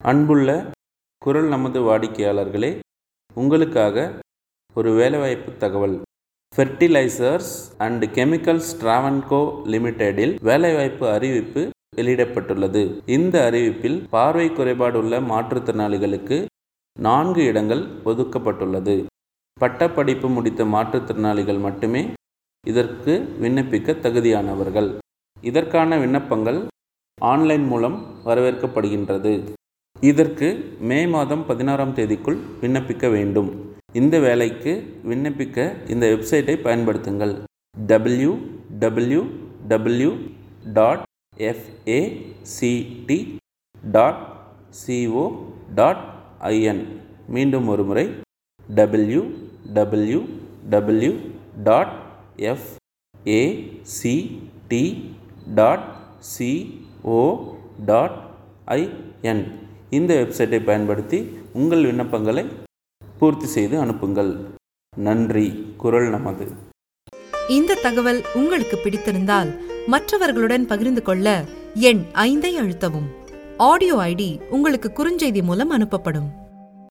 அன்புள்ள குரல் நமது வாடிக்கையாளர்களே உங்களுக்காக ஒரு வேலைவாய்ப்பு தகவல் ஃபெர்டிலைசர்ஸ் அண்ட் கெமிக்கல்ஸ் டிராவன்கோ லிமிடெடில் வேலைவாய்ப்பு அறிவிப்பு வெளியிடப்பட்டுள்ளது இந்த அறிவிப்பில் பார்வை குறைபாடுள்ள மாற்றுத்திறனாளிகளுக்கு நான்கு இடங்கள் ஒதுக்கப்பட்டுள்ளது பட்டப்படிப்பு முடித்த மாற்றுத்திறனாளிகள் மட்டுமே இதற்கு விண்ணப்பிக்க தகுதியானவர்கள் இதற்கான விண்ணப்பங்கள் ஆன்லைன் மூலம் வரவேற்கப்படுகின்றது இதற்கு மே மாதம் பதினாறாம் தேதிக்குள் விண்ணப்பிக்க வேண்டும் இந்த வேலைக்கு விண்ணப்பிக்க இந்த வெப்சைட்டை பயன்படுத்துங்கள் W W W dot F A C T dot C O dot I N மீண்டும் ஒரு முறை W W W dot F A C T dot C O dot I N இந்த வெப்சைட்டை பயன்படுத்தி உங்கள் விண்ணப்பங்களை பூர்த்தி செய்து அனுப்புங்கள் நன்றி குரல் நமது இந்த தகவல் உங்களுக்கு பிடித்திருந்தால் மற்றவர்களுடன் பகிர்ந்து கொள்ள எண் ஐந்தை அழுத்தவும் ஆடியோ ஐடி உங்களுக்கு குறுஞ்செய்தி மூலம் அனுப்பப்படும்